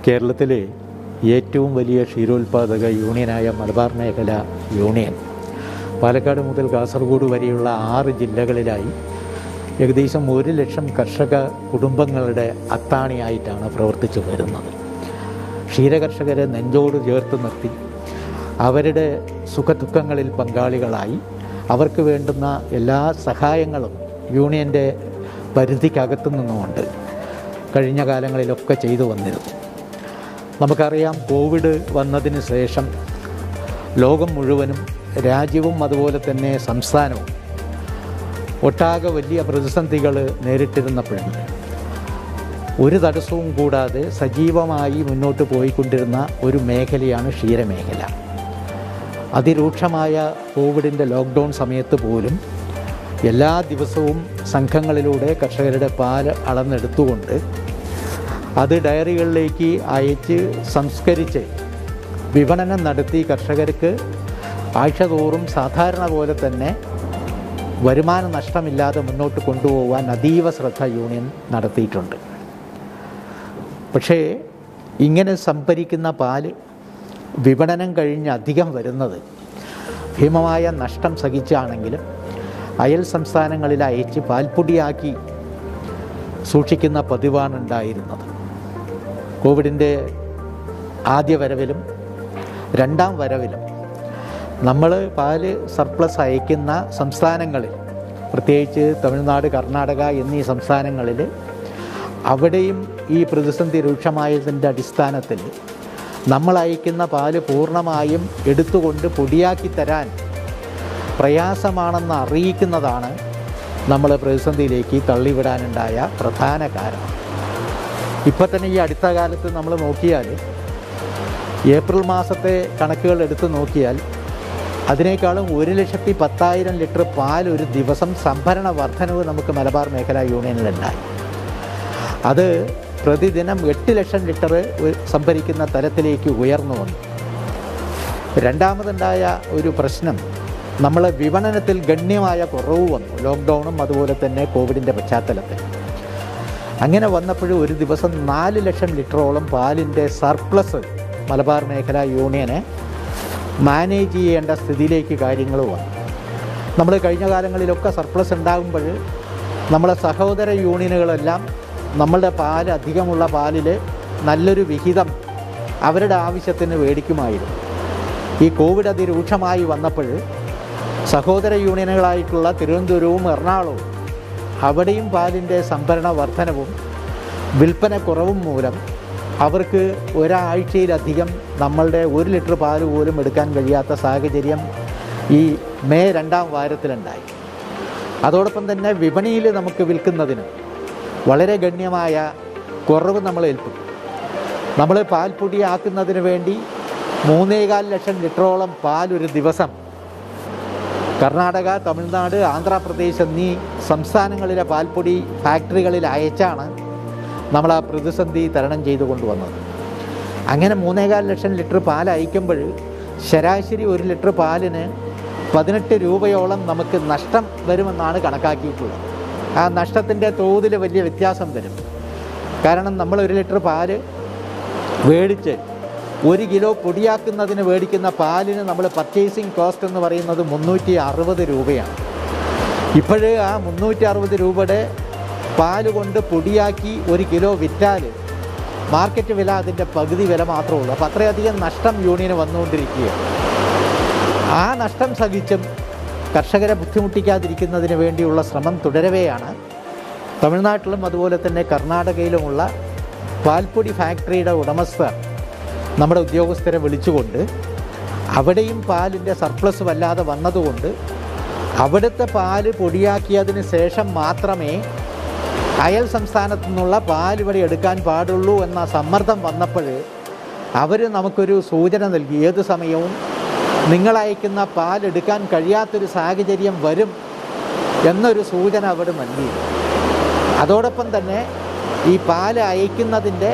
കേരളത്തിലെ ഏറ്റവും വലിയ ക്ഷീരോത്പാദക യൂണിയനായ മലബാർ മേഖല യൂണിയൻ പാലക്കാട് മുതൽ കാസർഗോഡ് വരെയുള്ള ആറ് ജില്ലകളിലായി ഏകദേശം ഒരു ലക്ഷം കർഷക കുടുംബങ്ങളുടെ അത്താണിയായിട്ടാണ് പ്രവർത്തിച്ചു വരുന്നത് ക്ഷീരകർഷകരെ നെഞ്ചോട് ചേർത്ത് നിർത്തി അവരുടെ സുഖദുഃഖങ്ങളിൽ പങ്കാളികളായി അവർക്ക് വേണ്ടുന്ന എല്ലാ സഹായങ്ങളും യൂണിയൻ്റെ പരിധിക്കകത്തു നിന്നുകൊണ്ട് കഴിഞ്ഞ കാലങ്ങളിലൊക്കെ ചെയ്തു വന്നിരുന്നു നമുക്കറിയാം കോവിഡ് വന്നതിന് ശേഷം ലോകം മുഴുവനും രാജ്യവും അതുപോലെ തന്നെ സംസ്ഥാനവും ഒട്ടാകെ വലിയ പ്രതിസന്ധികൾ നേരിട്ടിരുന്നപ്പോഴുണ്ട് ഒരു തടസ്സവും കൂടാതെ സജീവമായി മുന്നോട്ട് പോയിക്കൊണ്ടിരുന്ന ഒരു മേഖലയാണ് ക്ഷീരമേഖല അതിരൂക്ഷമായ കോവിഡിൻ്റെ ലോക്ക്ഡൗൺ സമയത്ത് പോലും എല്ലാ ദിവസവും സംഘങ്ങളിലൂടെ കർഷകരുടെ പാൽ അളന്നെടുത്തുകൊണ്ട് അത് ഡയറികളിലേക്ക് അയച്ച് സംസ്കരിച്ച് വിപണനം നടത്തി കർഷകർക്ക് ആഴ്ചതോറും സാധാരണ പോലെ തന്നെ വരുമാന നഷ്ടമില്ലാതെ മുന്നോട്ട് കൊണ്ടുപോകാൻ അതീവ ശ്രദ്ധ യൂണിയൻ നടത്തിയിട്ടുണ്ട് പക്ഷേ ഇങ്ങനെ സംഭരിക്കുന്ന പാല് വിപണനം കഴിഞ്ഞ് അധികം വരുന്നത് ഭീമമായ നഷ്ടം സഹിച്ചാണെങ്കിലും അയൽ സംസ്ഥാനങ്ങളിൽ അയച്ച് പാൽപ്പൊടിയാക്കി സൂക്ഷിക്കുന്ന പതിവാണ് ഉണ്ടായിരുന്നത് കോവിഡിൻ്റെ ആദ്യ വരവിലും രണ്ടാം വരവിലും നമ്മൾ പാല് സർപ്ലസ് അയക്കുന്ന സംസ്ഥാനങ്ങളിൽ പ്രത്യേകിച്ച് തമിഴ്നാട് കർണാടക എന്നീ സംസ്ഥാനങ്ങളിൽ അവിടെയും ഈ പ്രതിസന്ധി രൂക്ഷമായതിൻ്റെ അടിസ്ഥാനത്തിൽ നമ്മൾ അയക്കുന്ന പാല് പൂർണ്ണമായും എടുത്തുകൊണ്ട് പൊടിയാക്കി തരാൻ പ്രയാസമാണെന്ന് അറിയിക്കുന്നതാണ് നമ്മൾ പ്രതിസന്ധിയിലേക്ക് തള്ളിവിടാനുണ്ടായ പ്രധാന കാരണം ഇപ്പോൾ തന്നെ ഈ അടുത്ത കാലത്ത് നമ്മൾ നോക്കിയാൽ ഏപ്രിൽ മാസത്തെ കണക്കുകൾ എടുത്തു നോക്കിയാൽ അതിനേക്കാളും ഒരു ലക്ഷത്തി പത്തായിരം ലിറ്റർ പാൽ ഒരു ദിവസം സംഭരണ വർധനവ് നമുക്ക് മലബാർ മേഖലാ യൂണിയനിലുണ്ടായി അത് പ്രതിദിനം എട്ട് ലക്ഷം ലിറ്റർ സംഭരിക്കുന്ന തലത്തിലേക്ക് ഉയർന്നു വന്നു രണ്ടാമതുണ്ടായ ഒരു പ്രശ്നം നമ്മൾ വിപണനത്തിൽ ഗണ്യമായ കുറവ് വന്നു ലോക്ക്ഡൗണും അതുപോലെ തന്നെ കോവിഡിൻ്റെ പശ്ചാത്തലത്തിൽ അങ്ങനെ വന്നപ്പോഴും ഒരു ദിവസം നാല് ലക്ഷം ലിറ്ററോളം പാലിൻ്റെ സർപ്ലസ് മലബാർ മേഖലാ യൂണിയനെ മാനേജ് ചെയ്യേണ്ട സ്ഥിതിയിലേക്ക് കാര്യങ്ങൾ വന്നു നമ്മൾ കഴിഞ്ഞ കാലങ്ങളിലൊക്കെ സർപ്ലസ് ഉണ്ടാകുമ്പോൾ നമ്മളെ സഹോദര യൂണിയനുകളെല്ലാം നമ്മളുടെ പാൽ അധികമുള്ള പാലിൽ നല്ലൊരു വിഹിതം അവരുടെ ആവശ്യത്തിന് മേടിക്കുമായിരുന്നു ഈ കോവിഡ് അതിരൂക്ഷമായി വന്നപ്പോൾ സഹോദര യൂണിയനുകളായിട്ടുള്ള തിരുവനന്തപുരവും എറണാകുളവും അവിടെയും പാലിൻ്റെ സംഭരണ വർധനവും വിൽപ്പന കുറവും മൂലം അവർക്ക് ഒരാഴ്ചയിലധികം നമ്മളുടെ ഒരു ലിറ്റർ പാൽ പോലും എടുക്കാൻ കഴിയാത്ത സാഹചര്യം ഈ മെയ് രണ്ടാം വാരത്തിലുണ്ടായി അതോടൊപ്പം തന്നെ വിപണിയിൽ നമുക്ക് വിൽക്കുന്നതിന് വളരെ ഗണ്യമായ കുറവ് നമ്മൾ ഏൽക്കും നമ്മൾ പാൽപ്പൊടിയാക്കുന്നതിന് വേണ്ടി മൂന്നേകാൽ ലക്ഷം ലിറ്ററോളം പാൽ ഒരു ദിവസം കർണാടക തമിഴ്നാട് ആന്ധ്രാപ്രദേശ് എന്നീ സംസ്ഥാനങ്ങളിലെ പാൽപ്പൊടി ഫാക്ടറികളിൽ അയച്ചാണ് നമ്മൾ ആ പ്രതിസന്ധി തരണം ചെയ്തു കൊണ്ടുവന്നത് അങ്ങനെ മൂന്നേകാൽ ലക്ഷം ലിറ്റർ പാൽ അയക്കുമ്പോൾ ശരാശരി ഒരു ലിറ്റർ പാലിന് പതിനെട്ട് രൂപയോളം നമുക്ക് നഷ്ടം വരുമെന്നാണ് കണക്കാക്കിയിട്ടുള്ളത് ആ നഷ്ടത്തിൻ്റെ തോതിൽ വലിയ വ്യത്യാസം വരും കാരണം നമ്മൾ ഒരു ലിറ്റർ പാല് മേടിച്ച് ഒരു കിലോ പൊടിയാക്കുന്നതിന് മേടിക്കുന്ന പാലിന് നമ്മൾ പർച്ചേസിങ് കോസ്റ്റ് എന്ന് പറയുന്നത് മുന്നൂറ്റി അറുപത് രൂപയാണ് ഇപ്പോഴേ ആ മുന്നൂറ്റി അറുപത് രൂപയുടെ പാല് കൊണ്ട് പൊടിയാക്കി ഒരു കിലോ വിറ്റാൽ മാർക്കറ്റ് വില അതിൻ്റെ പകുതി വില മാത്രമേ ഉള്ളൂ അപ്പോൾ അത്രയധികം നഷ്ടം യൂണിയന് വന്നുകൊണ്ടിരിക്കുകയാണ് ആ നഷ്ടം സഹിച്ചും കർഷകരെ ബുദ്ധിമുട്ടിക്കാതിരിക്കുന്നതിന് വേണ്ടിയുള്ള ശ്രമം തുടരവെയാണ് തമിഴ്നാട്ടിലും അതുപോലെ തന്നെ കർണാടകയിലുമുള്ള പാൽപ്പൊടി ഫാക്ടറിയുടെ ഉടമസ്ഥർ നമ്മുടെ ഉദ്യോഗസ്ഥരെ വിളിച്ചുകൊണ്ട് അവിടെയും പാലിൻ്റെ സർപ്ലസ് വല്ലാതെ വന്നതുകൊണ്ട് അവിടുത്തെ പാല് പൊടിയാക്കിയതിന് ശേഷം മാത്രമേ അയൽ സംസ്ഥാനത്തു നിന്നുള്ള പാൽ ഇവിടെ എടുക്കാൻ പാടുള്ളൂ എന്ന സമ്മർദ്ദം വന്നപ്പോൾ അവർ നമുക്കൊരു സൂചന നൽകി ഏത് സമയവും നിങ്ങൾ അയക്കുന്ന പാൽ എടുക്കാൻ കഴിയാത്തൊരു സാഹചര്യം വരും എന്നൊരു സൂചന അവർ നൽകി അതോടൊപ്പം തന്നെ ഈ പാൽ അയക്കുന്നതിൻ്റെ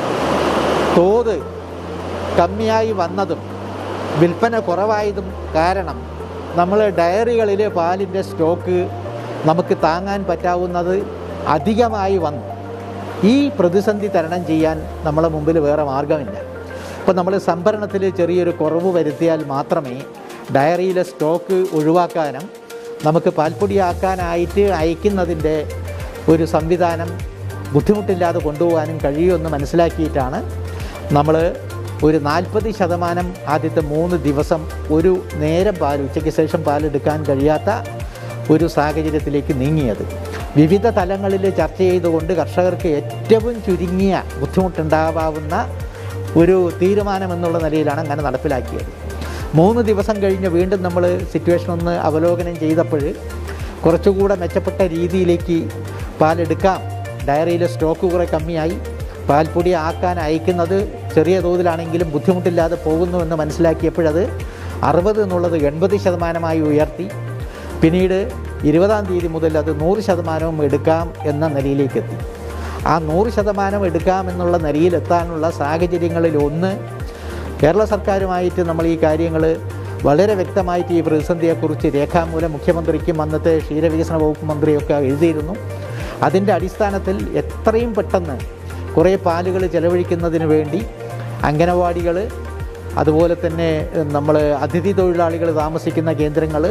തോത് കമ്മിയായി വന്നതും വിൽപ്പന കുറവായതും കാരണം നമ്മൾ ഡയറികളിൽ പാലിൻ്റെ സ്റ്റോക്ക് നമുക്ക് താങ്ങാൻ പറ്റാവുന്നത് അധികമായി വന്നു ഈ പ്രതിസന്ധി തരണം ചെയ്യാൻ നമ്മളെ മുമ്പിൽ വേറെ മാർഗമില്ല ഇപ്പോൾ നമ്മൾ സംഭരണത്തിൽ ചെറിയൊരു കുറവ് വരുത്തിയാൽ മാത്രമേ ഡയറിയിലെ സ്റ്റോക്ക് ഒഴിവാക്കാനും നമുക്ക് പാൽപ്പൊടിയാക്കാനായിട്ട് അയക്കുന്നതിൻ്റെ ഒരു സംവിധാനം ബുദ്ധിമുട്ടില്ലാതെ കൊണ്ടുപോകാനും കഴിയുമെന്ന് മനസ്സിലാക്കിയിട്ടാണ് നമ്മൾ ഒരു നാൽപ്പത് ശതമാനം ആദ്യത്തെ മൂന്ന് ദിവസം ഒരു നേരം പാൽ ഉച്ചയ്ക്ക് ശേഷം പാലെടുക്കാൻ കഴിയാത്ത ഒരു സാഹചര്യത്തിലേക്ക് നീങ്ങിയത് വിവിധ തലങ്ങളിൽ ചർച്ച ചെയ്തുകൊണ്ട് കർഷകർക്ക് ഏറ്റവും ചുരുങ്ങിയ ബുദ്ധിമുട്ടുണ്ടാവാവുന്ന ഒരു തീരുമാനം എന്നുള്ള നിലയിലാണ് അങ്ങനെ നടപ്പിലാക്കിയത് മൂന്ന് ദിവസം കഴിഞ്ഞ് വീണ്ടും നമ്മൾ സിറ്റുവേഷൻ ഒന്ന് അവലോകനം ചെയ്തപ്പോൾ കുറച്ചുകൂടെ മെച്ചപ്പെട്ട രീതിയിലേക്ക് പാലെടുക്കാം ഡയറിയിലെ സ്റ്റോക്ക് കുറെ കമ്മിയായി പാൽപ്പൊടി ആക്കാൻ അയക്കുന്നത് ചെറിയ തോതിലാണെങ്കിലും ബുദ്ധിമുട്ടില്ലാതെ പോകുന്നുവെന്ന് മനസ്സിലാക്കിയപ്പോഴത് അറുപത് എന്നുള്ളത് എൺപത് ശതമാനമായി ഉയർത്തി പിന്നീട് ഇരുപതാം തീയതി മുതൽ അത് നൂറ് ശതമാനവും എടുക്കാം എന്ന നിലയിലേക്ക് എത്തി ആ നൂറ് ശതമാനം എടുക്കാം എന്നുള്ള നിലയിലെത്താനുള്ള സാഹചര്യങ്ങളിൽ ഒന്ന് കേരള സർക്കാരുമായിട്ട് നമ്മൾ ഈ കാര്യങ്ങൾ വളരെ വ്യക്തമായിട്ട് ഈ പ്രതിസന്ധിയെക്കുറിച്ച് രേഖാമൂലം മുഖ്യമന്ത്രിക്കും അന്നത്തെ ക്ഷീരവികസന വകുപ്പ് മന്ത്രിയൊക്കെ എഴുതിയിരുന്നു അതിൻ്റെ അടിസ്ഥാനത്തിൽ എത്രയും പെട്ടെന്ന് കുറേ പാലുകൾ ചെലവഴിക്കുന്നതിന് വേണ്ടി അംഗനവാടികൾ അതുപോലെ തന്നെ നമ്മൾ അതിഥി തൊഴിലാളികൾ താമസിക്കുന്ന കേന്ദ്രങ്ങൾ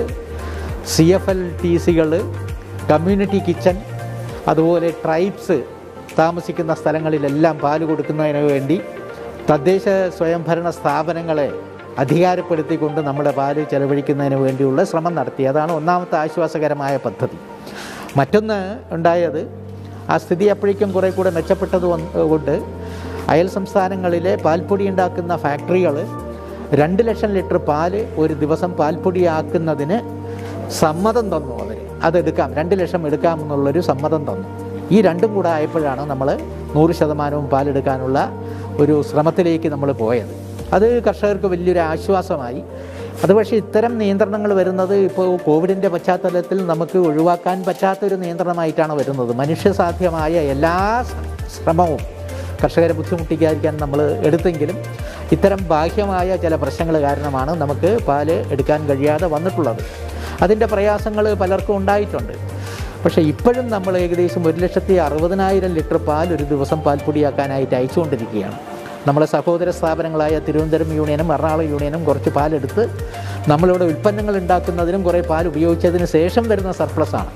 സി എഫ് എൽ ടി സികൾ കമ്മ്യൂണിറ്റി കിച്ചൺ അതുപോലെ ട്രൈബ്സ് താമസിക്കുന്ന സ്ഥലങ്ങളിലെല്ലാം പാല് കൊടുക്കുന്നതിന് വേണ്ടി തദ്ദേശ സ്വയംഭരണ സ്ഥാപനങ്ങളെ അധികാരപ്പെടുത്തിക്കൊണ്ട് നമ്മുടെ പാല് ചെലവഴിക്കുന്നതിന് വേണ്ടിയുള്ള ശ്രമം നടത്തി അതാണ് ഒന്നാമത്തെ ആശ്വാസകരമായ പദ്ധതി മറ്റൊന്ന് ഉണ്ടായത് ആ സ്ഥിതി അപ്പോഴേക്കും കുറേ കൂടെ മെച്ചപ്പെട്ടത് വന്ന് കൊണ്ട് അയൽ സംസ്ഥാനങ്ങളിലെ പാൽപ്പൊടി ഉണ്ടാക്കുന്ന ഫാക്ടറികൾ രണ്ട് ലക്ഷം ലിറ്റർ പാല് ഒരു ദിവസം പാൽപ്പൊടിയാക്കുന്നതിന് സമ്മതം തന്നു അവർ അതെടുക്കാം രണ്ട് ലക്ഷം എടുക്കാം എന്നുള്ളൊരു സമ്മതം തന്നു ഈ രണ്ടും കൂടെ ആയപ്പോഴാണ് നമ്മൾ നൂറ് ശതമാനവും പാലെടുക്കാനുള്ള ഒരു ശ്രമത്തിലേക്ക് നമ്മൾ പോയത് അത് കർഷകർക്ക് വലിയൊരു ആശ്വാസമായി അത് പക്ഷേ ഇത്തരം നിയന്ത്രണങ്ങൾ വരുന്നത് ഇപ്പോൾ കോവിഡിൻ്റെ പശ്ചാത്തലത്തിൽ നമുക്ക് ഒഴിവാക്കാൻ പറ്റാത്തൊരു നിയന്ത്രണമായിട്ടാണ് വരുന്നത് മനുഷ്യസാധ്യമായ എല്ലാ ശ്രമവും കർഷകരെ ബുദ്ധിമുട്ടിക്കാതിരിക്കാൻ നമ്മൾ എടുത്തെങ്കിലും ഇത്തരം ബാഹ്യമായ ചില പ്രശ്നങ്ങൾ കാരണമാണ് നമുക്ക് പാല് എടുക്കാൻ കഴിയാതെ വന്നിട്ടുള്ളത് അതിൻ്റെ പ്രയാസങ്ങൾ പലർക്കും ഉണ്ടായിട്ടുണ്ട് പക്ഷേ ഇപ്പോഴും നമ്മൾ ഏകദേശം ഒരു ലക്ഷത്തി അറുപതിനായിരം ലിറ്റർ പാൽ ഒരു ദിവസം പാൽപ്പൊടിയാക്കാനായിട്ട് അയച്ചുകൊണ്ടിരിക്കുകയാണ് നമ്മളെ സഹോദര സ്ഥാപനങ്ങളായ തിരുവനന്തപുരം യൂണിയനും എറണാകുളം യൂണിയനും കുറച്ച് പാലെടുത്ത് നമ്മളിവിടെ ഉൽപ്പന്നങ്ങൾ ഉണ്ടാക്കുന്നതിനും കുറേ പാൽ ഉപയോഗിച്ചതിന് ശേഷം വരുന്ന സർപ്ലസ് ആണ്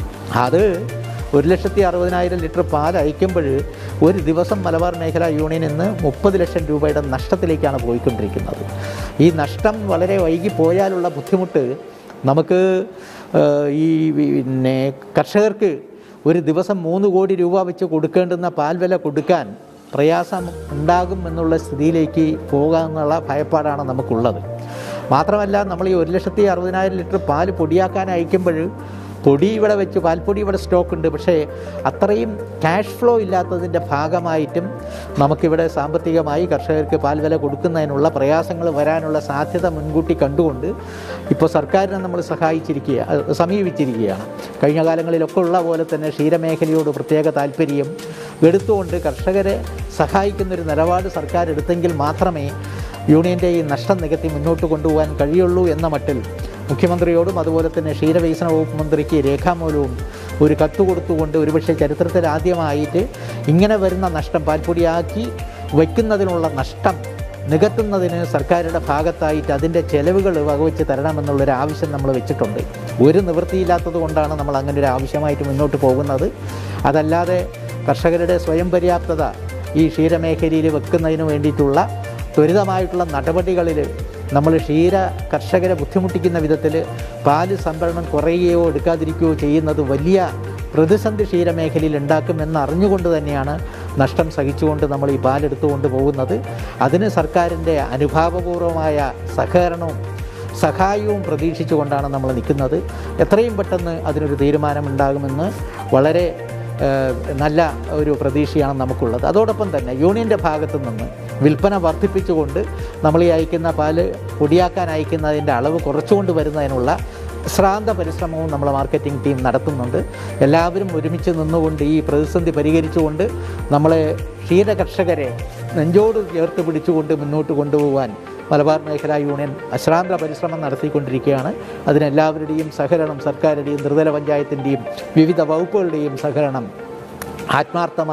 അത് ഒരു ലക്ഷത്തി അറുപതിനായിരം ലിറ്റർ പാൽ അയക്കുമ്പോൾ ഒരു ദിവസം മലബാർ മേഖലാ യൂണിയൻ ഇന്ന് മുപ്പത് ലക്ഷം രൂപയുടെ നഷ്ടത്തിലേക്കാണ് പോയിക്കൊണ്ടിരിക്കുന്നത് ഈ നഷ്ടം വളരെ വൈകി പോയാലുള്ള ബുദ്ധിമുട്ട് നമുക്ക് ഏഹ്, ഈ പിന്നെ കർഷകർക്ക് ഒരു ദിവസം മൂന്ന് കോടി രൂപ വെച്ച് കൊടുക്കേണ്ടുന്ന പാൽ വില കൊടുക്കാൻ പ്രയാസം ഉണ്ടാകും എന്നുള്ള സ്ഥിതിയിലേക്ക് പോകാമെന്നുള്ള ഭയപ്പാടാണ് നമുക്കുള്ളത് മാത്രമല്ല നമ്മൾ ഈ ഒരു ലക്ഷത്തി അറുപതിനായിരം ലിറ്റർ പാല് പൊടിയാക്കാൻ അയക്കുമ്പോൾ പൊടി ഇവിടെ വെച്ച് പാൽപ്പൊടി ഇവിടെ സ്റ്റോക്ക് ഉണ്ട് പക്ഷേ അത്രയും ക്യാഷ് ഫ്ലോ ഇല്ലാത്തതിൻ്റെ ഭാഗമായിട്ടും നമുക്കിവിടെ സാമ്പത്തികമായി കർഷകർക്ക് പാൽ വില കൊടുക്കുന്നതിനുള്ള പ്രയാസങ്ങൾ വരാനുള്ള സാധ്യത മുൻകൂട്ടി കണ്ടുകൊണ്ട് ഇപ്പോൾ സർക്കാരിനെ നമ്മൾ സഹായിച്ചിരിക്കുക അഹ് സമീപിച്ചിരിക്കുകയാണ് കഴിഞ്ഞ കാലങ്ങളിലൊക്കെ ഉള്ള പോലെ തന്നെ ക്ഷീരമേഖലയോട് പ്രത്യേക താല്പര്യം എടുത്തുകൊണ്ട് കർഷകരെ സഹായിക്കുന്നൊരു നിലപാട് സർക്കാർ എടുത്തെങ്കിൽ മാത്രമേ യൂണിയൻ്റെ ഈ നഷ്ടം നികത്തി മുന്നോട്ട് കൊണ്ടുപോകാൻ കഴിയുള്ളൂ എന്ന മട്ടിൽ മുഖ്യമന്ത്രിയോടും അതുപോലെ തന്നെ ക്ഷീരവികസന വകുപ്പ് മന്ത്രിക്ക് രേഖാമൂലവും ഒരു കത്ത് കൊടുത്തുകൊണ്ട് ഒരുപക്ഷെ ചരിത്രത്തിൽ ആദ്യമായിട്ട് ഇങ്ങനെ വരുന്ന നഷ്ടം പാൽപ്പൊടിയാക്കി വയ്ക്കുന്നതിനുള്ള നഷ്ടം നികത്തുന്നതിന് സർക്കാരുടെ ഭാഗത്തായിട്ട് അതിൻ്റെ ചെലവുകൾ വകവെച്ച് തരണമെന്നുള്ളൊരു ആവശ്യം നമ്മൾ വെച്ചിട്ടുണ്ട് ഒരു നിവൃത്തിയില്ലാത്തത് കൊണ്ടാണ് നമ്മൾ അങ്ങനെ ഒരു ആവശ്യമായിട്ട് മുന്നോട്ട് പോകുന്നത് അതല്ലാതെ കർഷകരുടെ സ്വയം പര്യാപ്തത ഈ ക്ഷീരമേഖലയിൽ വെക്കുന്നതിന് വേണ്ടിയിട്ടുള്ള ത്വരിതമായിട്ടുള്ള നടപടികളിൽ നമ്മൾ ക്ഷീര കർഷകരെ ബുദ്ധിമുട്ടിക്കുന്ന വിധത്തിൽ പാല് സംഭരണം കുറയുകയോ എടുക്കാതിരിക്കുകയോ ചെയ്യുന്നത് വലിയ പ്രതിസന്ധി ക്ഷീരമേഖലയിൽ ഉണ്ടാക്കുമെന്ന് അറിഞ്ഞുകൊണ്ട് തന്നെയാണ് നഷ്ടം സഹിച്ചുകൊണ്ട് നമ്മൾ ഈ പാലെടുത്തുകൊണ്ട് പോകുന്നത് അതിന് സർക്കാരിൻ്റെ അനുഭാവപൂർവമായ സഹകരണവും സഹായവും പ്രതീക്ഷിച്ചുകൊണ്ടാണ് നമ്മൾ നിൽക്കുന്നത് എത്രയും പെട്ടെന്ന് അതിനൊരു തീരുമാനമുണ്ടാകുമെന്ന് വളരെ ഏഹ്, നല്ല ഒരു പ്രതീക്ഷയാണ് നമുക്കുള്ളത് അതോടൊപ്പം തന്നെ യൂണിയൻ്റെ ഭാഗത്തു നിന്ന് വിൽപ്പന വർദ്ധിപ്പിച്ചുകൊണ്ട് നമ്മൾ ഈ അയക്കുന്ന പാല് പൊടിയാക്കാൻ അയക്കുന്നതിൻ്റെ അളവ് കുറച്ചുകൊണ്ട് വരുന്നതിനുള്ള ശ്രാന്ത പരിശ്രമവും നമ്മളെ മാർക്കറ്റിംഗ് ടീം നടത്തുന്നുണ്ട് എല്ലാവരും ഒരുമിച്ച് നിന്നുകൊണ്ട് ഈ പ്രതിസന്ധി പരിഹരിച്ചുകൊണ്ട് നമ്മളെ ക്ഷീര കർഷകരെ നെഞ്ചോട് ചേർത്ത് പിടിച്ചുകൊണ്ട് മുന്നോട്ട് കൊണ്ടുപോകാൻ മലബാർ മേഖലാ യൂണിയൻ അശ്രാന്ത പരിശ്രമം നടത്തിക്കൊണ്ടിരിക്കുകയാണ് അതിനെല്ലാവരുടെയും സഹകരണം സർക്കാരുടെയും ത്രിതല പഞ്ചായത്തിൻ്റെയും വിവിധ വകുപ്പുകളുടെയും സഹകരണം ആത്മാർത്ഥമായി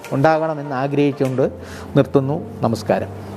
ഉണ്ടാകണമെന്ന് ആഗ്രഹിച്ചുകൊണ്ട് നിർത്തുന്നു നമസ്കാരം